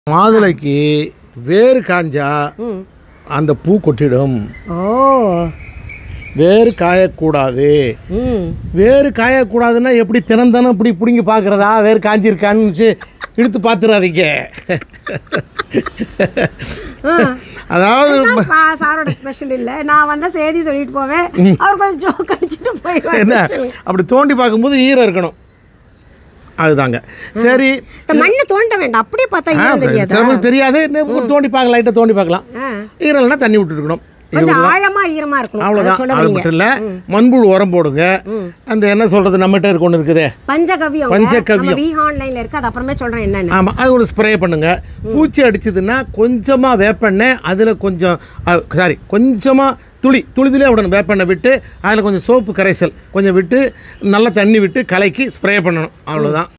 மாதுளைக்கு வேர் காஞ்சா ம் அந்த பூ கொட்டிடும் ஓ வேர் காயக்கூடாது ம் வேர் காயக்கூடாதுன்னா எப்படி தினம் தினம் இப்படி பிடுங்கி பார்க்குறதா வேர் காஞ்சிருக்கான்னு வச்சு இழுத்து பார்த்துடாதீங்க ஆ. அதாவது அதான் பா- சாரோட ஸ்பெஷல் இல்ல நான் வந்தா செய்தி சொல்லிட்டு போவேன் அவர் கொஞ்சம் ஜோக் அடிச்சுட்டு என்ன போயிடுவார் அப்படி தோண்டி பார்க்கும்போது ஈரம் இருக்கணும் அதுதாங்க சரி இந்த மண்ணை தோண்ட வேண்டாம் அப்படியே பார்த்தா ஆ, ஈரம் தெரியாதா சிலருக்கு தெரியாது இன்னும் தோண்டி பார்க்கலாம் லைட்டாக தோண்டி பார்க்கலாம் ஆ. ஈரம்னா தண்ணி விட்டுருக்கணும் கொஞ்சம் ஆழமா ஈரமா இருக்கணும் அதை அவ்வளோதான் சொல்ல அது வரீங்க மட்டும் இல்லை மண்புழு உரம் போடுங்க அந்த என்ன சொல்கிறது நம்மகிட்ட இருக்க ஒன்று இருக்குதே பஞ்சகவியம் பஞ்சகவ்யம். நம்ம வி ஆன்லைன்ல இருக்கு அது அப்புறமே சொல்றேன் என்னன்னு ஆமாம் அது ஒரு ஸ்ப்ரே பண்ணுங்க பூச்சி அடிச்சதுன்னா கொஞ்சமாக வேப்பெண்ணெய் அதில் கொஞ்சம் சாரி கொஞ்சமாக துளி துளி துளியாக விடணும் வேப்பெண்ணெய் விட்டு அதில் கொஞ்சம் சோப்பு கரைசல் கொஞ்சம் விட்டு நல்லா தண்ணி விட்டு கலக்கி ஸ்ப்ரே பண்ணணும் அவ்வளோதான்